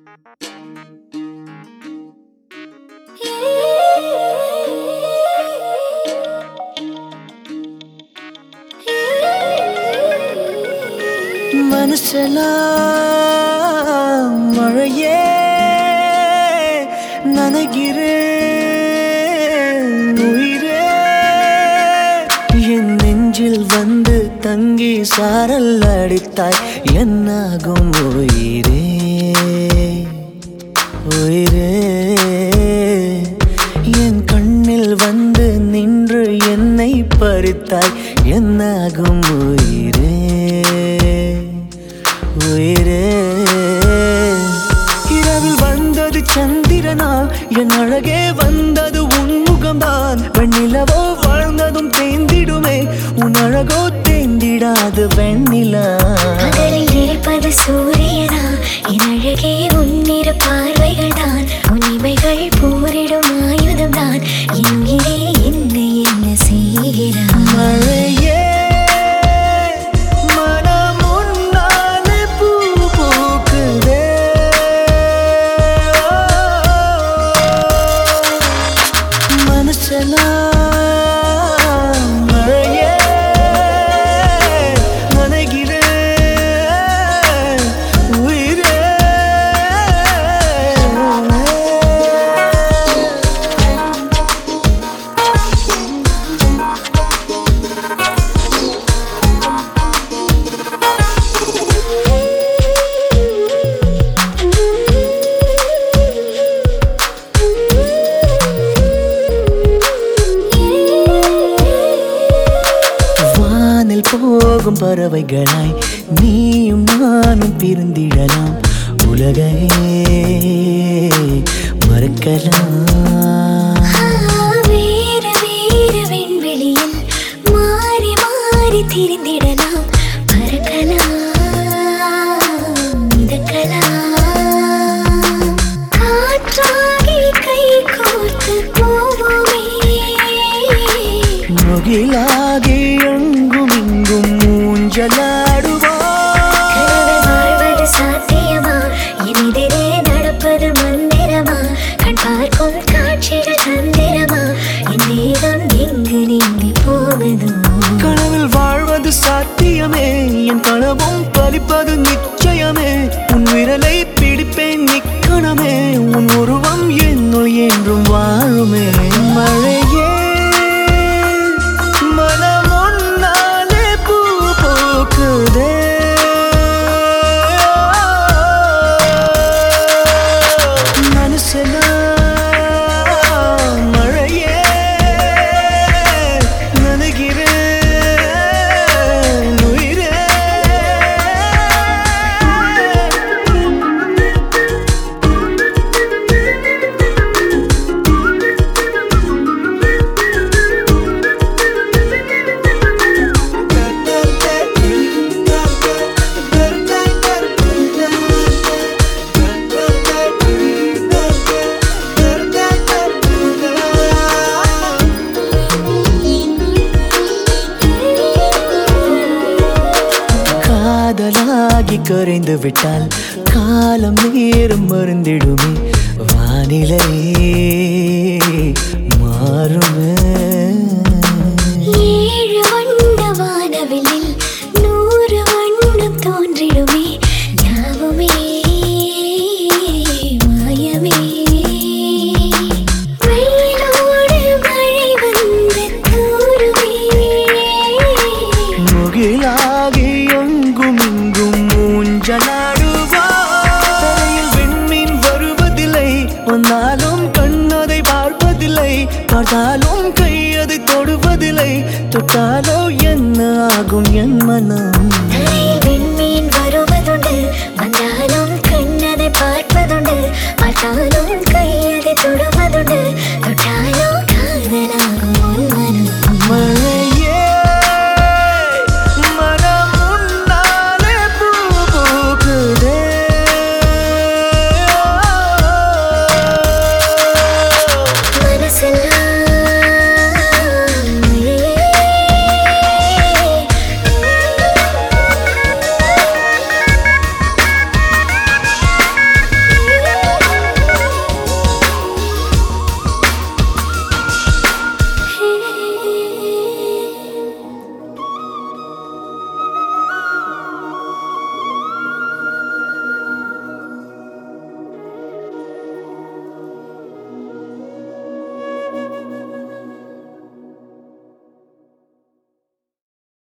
மனசெல்லாம் மழையே நனைகிறேன் உயிரே என் நெஞ்சில் வந்து தங்கி சாரல் அடித்தாய் என்னாகும் உயிரே உயிரே என் கண்ணில் வந்து நின்று என்னை பறித்தாய் என்னாகும் உயிரே உயிரே இரவில் வந்தது சந்திரனா என் அழகே வந்தது உன் முகம்தான் வெண்ணிலவோ வாழ்ந்ததும் தேந்திடுமே உன் அழகோ தேந்திடாது வெண்ணிலா பகலில் இருப்பது சூரியனா என் அழகே உன்னிரு பார்வைகள் தான் உன்னிமைகள் போரிடும் ஆயுதம் தான் என் உயிரே என்ன என்ன செய்கிறாய் மழையே மனம் உன்னாலே பூ பூக்குதே மனசெல்லாம் மழையே நனைகிறேன் உயிரே வானில் போகும் பறவைகளாய் நீயும் நானும் பிரிந்திடலாம் உலகையே மறக்கலாம் வேறு வேறு விண்வெளியில் மாறி மாறி திரிந்திடலாம் பறக்கலாம் மிதக்கலாம் காற்றாகி கை கோர்த்து போவோமே முகிலாகி எங்கும் இங்கும் ஊஞ்சலாடுவா கனவு வாழ்வது சாத்தியமா எதிரே நடப்பது மந்திரமா கண் பார்க்கும் காட்சிகள் தந்திரமா என் தேகம் எங்கு நீங்கி போகுதோ கனவில் வாழ்வது சாத்தியமே என் கனவும் பலிப்பது நிச்சயமே உன் விரலை பிடிப்பேன் நிக்கணமே உன் உருவம் என்னுள் என்றும் வாழுமே மழையே மனம் உன்னாலே பூ பூக்குதே மனசெல்லாம் மழையே நனைகிறேன் உயிரே காதலாகி கரைந்து விட்டால் காலம் நேரம் மருந்திடுமே வானிலை மாறுமே